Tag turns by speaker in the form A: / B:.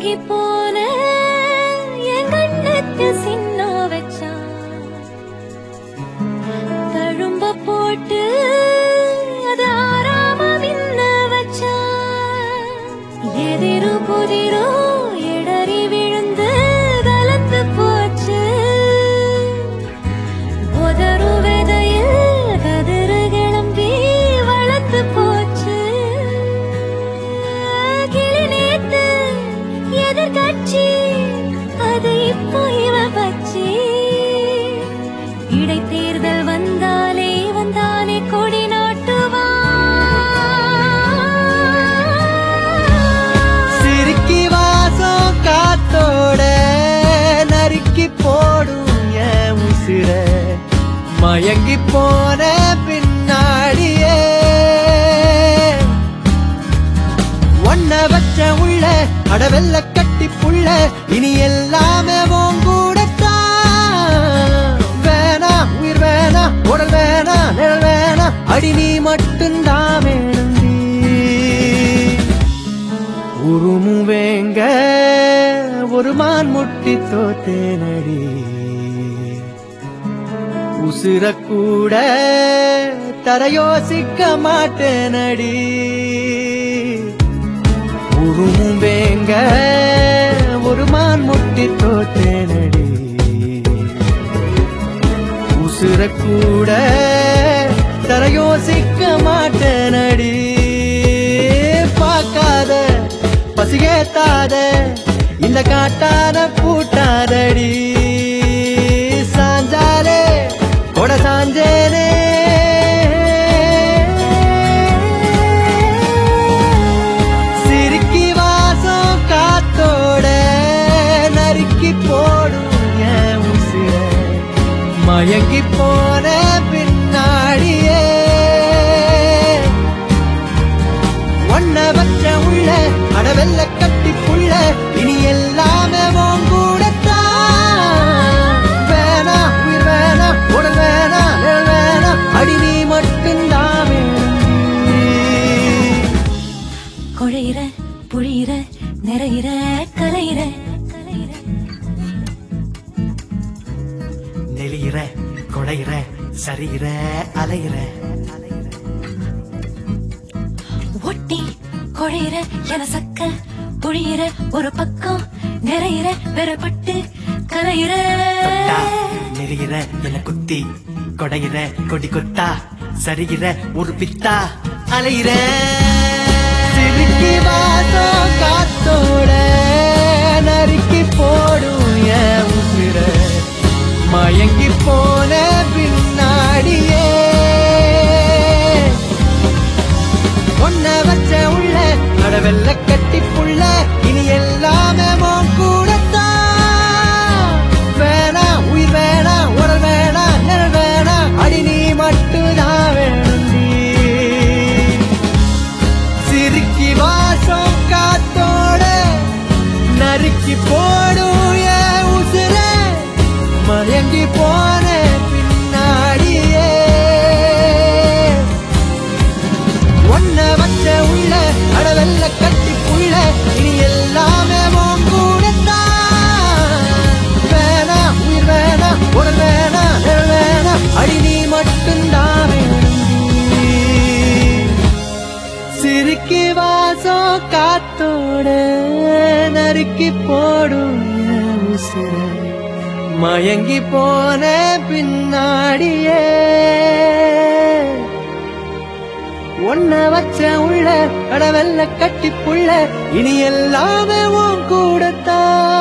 A: மயங்கி போன என் கண்ணத்து சின்ன வச்சான் தழும்ப போட்டு அது ஆறாம மின்ன வச்சான் எதிரு புதிரோ இடறி விழுந்து கலந்து போச்சு உதறு விதையில் கதிரு கிளம்பி வளர்த்து போச்சு கிளி நேத்து எதிர்கட்சி அது இப்போ இவ பச்சி இடைத்தேர்தல் வந்தாலே வந்தானே கொடி நாட்டுவான்
B: சிரிக்கி வாசம் காத்தோட நறுக்கி போடும் என் உசிர மயங்கி போன பின்னாடியே ஒன்ன வச்ச உள்ள அடவெல்ல கட்டி புள்ள இனி எல்லாமே உன் கூடத்தான் வேணா உயிர் வேணா உடல் வேணா நிழல் வேணா அடி நீ மட்டும்தான் வேணுந்தி உருமும் வேங்க ஒரு மான் முட்டி தோத்தேனடி உசுர கூட தர யோசிக்க மாட்டேனடி உருமும் வேங்க ஒரு மான் முட்டி தோத்தேனடி உசுர கூட தர யோசிக்க மாட்டேனடி பார்க்காத பசிகேத்தாத இந்த காட்டான பூட்டாதடி சாஞ்சாலே கொட சாஞ்சேனே சிரிக்கி வாசம் காத்தோட நறுக்கி போடும் என் உசிர மயங்கி போன பின்னாடியே ஒன்ன வச்ச உள்ள அடவெல்ல கட்டி புள்ள இனி எல்லாமே உன் கூடத்தான் வேணா உயிர் வேணா உடல் வேணா நிழல் வேணா அடி நீ மட்டும்தான் வேணும்
A: குழையிற புழியிற நிறையிற கலையிற கலையிற
B: நெளியிற கொடையிற சரியிற அலையிற
A: ஒட்டி குழையிற என சக்க புழியிற ஒரு பக்கம் நிறையிற வெறப்பட்டு கலையிற
B: தொட்டா நெறியிற என குத்தி கொடையிற கொடி கொத்தா சரிகிற ஒரு பித்தா அலையிற சிரிக்கி வாசம் காத்தோட நறுக்கி போடும் என் உசிர மயங்கி போன பின்னாடியே ஒன்ன வச்ச உள்ள அடவெல்ல கட்டி புள்ள இனி எல்லாமே உன் கூடத்தான் வேணா உயிர் வேணா உடல் வேணா நிழல் வேணா அடி நீ மட்டும்தான் வேணுந்தி சிரிக்கி வாசம் காத்தோட நறுக்கி போடும் என் உசுர மயங்கி போன பின்னாடியே ஒன்ன வச்ச உள்ள அடவெல்ல கட்டி புள்ள இனி எல்லாமே உன் கூடத்தான் வேணா உயிர் வேணா உடல் வேணா நிழல் வேணா அடி நீ மட்டும்தான் வேணுந்தி. சிரிக்கி வாசம் காத்தோட நறுக்கி போடும் என் உசிர மயங்கி போன பின்னாடியே ஒன்ன வச்ச உள்ள கடவெல்ல கட்டி புள்ள இனி எல்லாமே உன் கூடத்தான்